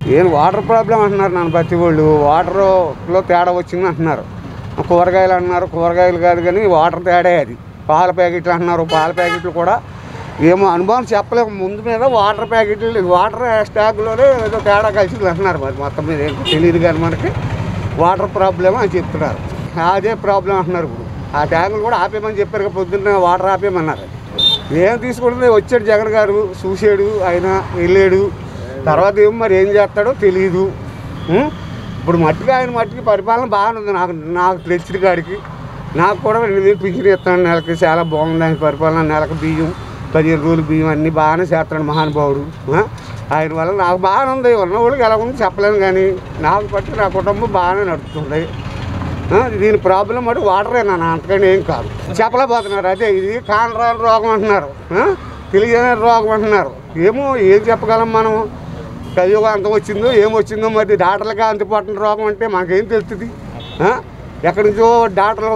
ఏం water problem అంటున్నారు నన్ను ప్రతి వాళ్ళు వాటర్లో తేడా వచ్చింది అంటున్నారు కూరగాయలు అంటున్నారు కూరగాయలు కాదు కానీ వాటర్ తేడా అది పాల ప్యాకెట్లు అంటున్నారు పాల ప్యాకెట్లు కూడా ఏమో అనుభవం చెప్పలేము ముందు మీద వాటర్ ప్యాకెట్లు వాటర్ స్టాక్లోనే ఏదో తేడా కలిసింది అంటున్నారు మరి మొత్తం మీద ఏంటో తెలియదు కానీ మనకి వాటర్ ప్రాబ్లం అని చెప్తున్నారు అదే ప్రాబ్లం అంటున్నారు ఇప్పుడు ఆ ట్యాంకులు కూడా ఆపేయమని చెప్పారు కదా పొద్దున్న వాటర్ ఆపేయమన్నారు ఏం తీసుకుంటుంది వచ్చాడు జగన్ గారు చూసాడు ఆయన వెళ్ళాడు తర్వాత ఏమో మరి ఏం చేస్తాడో తెలియదు ఉం? ఇప్పుడు మట్టికి ఆయన మట్టికి పరిపాలన బాగానే ఉంది నాకు నాకు తెచ్చిన కాడికి నాకు కూడా రెండు వేలు పింఛన్ ఇస్తాను నెలకి చాలా బాగుంది ఆయన పరిపాలన నెలకు బియ్యం పదిహేను రోజులు బియ్యం అన్నీ బాగానే చేస్తాడు మహానుభావుడు ఆ? ఆయన వల్ల నాకు బాగానే ఉంది ఉన్న వాళ్ళకి ఎలా ఉంది చెప్పలేను కానీ నాకు బట్టి నా కుటుంబం బాగానే నడుస్తుంది ఆ, దీని ప్రాబ్లం అంటే వాటరే నాన్న అంతకని ఏం కాదు చెప్పలేకపోతున్నారు అదే ఇది కానరాని రోగం అంటున్నారు ఆ? తెలియని రోగం అంటున్నారు ఏమో ఏం చెప్పగలం మనం కలియుగం అంత వచ్చిందో ఏం వచ్చిందో మరి డాక్టర్లకి అంతుపట్టిన రోగం అంటే మాకేం తెలుస్తుంది ఆ? ఎక్కడి నుంచో డాక్టర్లు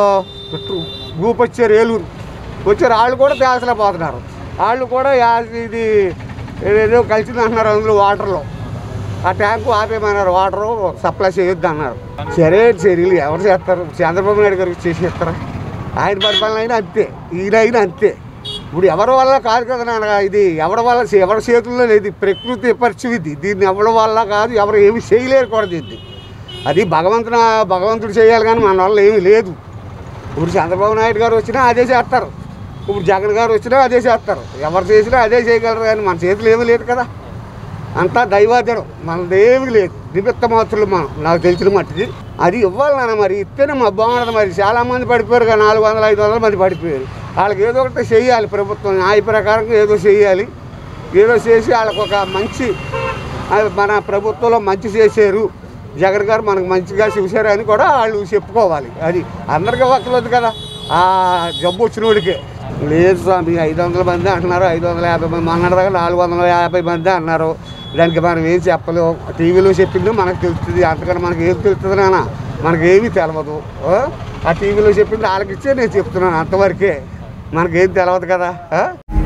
గ్రూప్ వచ్చారు ఏలూరు వచ్చారు వాళ్ళు కూడా తేల్చలేకపోతున్నారు వాళ్ళు కూడా యా- ఇది ఏదో కలిసింది అంటున్నారు అందులో వాటర్లో ఆ ట్యాంకు ఆపేయమన్నారు వాటరు సప్లై చేయొద్దు అన్నారు సరే చర్యలు ఎవరు చేస్తారు చంద్రబాబు నాయుడు గారికి చేసేస్తారా ఆయన పరిపాలన అయినా అంతే ఈయన అయినా అంతే ఇప్పుడు ఎవరి వల్ల కాదు కదా నాన్న ఇది ఎవరి వల్ల ఎవరి చేతుల్లో లేదు ఇది ప్రకృతి పరిస్థితి దీన్ని ఎవరి వల్ల కాదు ఎవరు ఏమి చేయలేరు కూడా దీన్ని అది భగవంతున భగవంతుడు చేయాలి కానీ మన వల్ల ఏమీ లేదు ఇప్పుడు చంద్రబాబు నాయుడు గారు వచ్చినా అదే చేస్తారు ఇప్పుడు జగన్ గారు వచ్చినా అదే చేస్తారు ఎవరు చేసినా అదే చేయగలరు కానీ మన చేతులు ఏమీ లేదు కదా అంతా దైవాధీనం మనదేమీ లేదు నిమిత్త మాత్రులు మనం నాకు తెలిసిన మట్టిది అది ఇవ్వాలి నాన్న మరి ఇస్తేనే మా బాగుండదు మరి చాలా మంది పడిపోయారు కదా నాలుగు వందల ఐదు వందల మంది పడిపోయారు వాళ్ళకి ఏదో ఒకటి చేయాలి ప్రభుత్వం న్యాయ ప్రకారం ఏదో చేయాలి ఏదో చేసి వాళ్ళకి ఒక మంచి అది మన ప్రభుత్వంలో మంచి చేశారు జగన్ గారు మనకు మంచిగా చూశారు అని కూడా వాళ్ళు చెప్పుకోవాలి అది అందరికీ వక్కలేదు కదా ఆ జబ్బు వచ్చిన వాడికే లేదు స్వామి ఐదు వందల మంది అంటున్నారు ఐదు వందల యాభై మంది అన్నదాకా నాలుగు వందల యాభై మంది అన్నారు దానికి మనం ఏం చెప్పలేము టీవీలో చెప్పింది మనకు తెలుస్తుంది అంతకన్నా మనకి ఏం తెలుస్తుంది నాన్న మనకి ఏమీ తెలియదు ఆ? ఆ టీవీలో చెప్పింది వాళ్ళకి ఇచ్చే నేను చెప్తున్నాను అంతవరకే మనకేం తెలియదు కదా ఆ?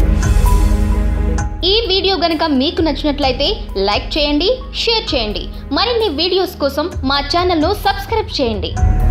ఈ వీడియో గనుక మీకు నచ్చినట్లయితే లైక్ చేయండి షేర్ చేయండి మరిన్ని వీడియోస్ కోసం మా ఛానల్ను సబ్స్క్రైబ్ చేయండి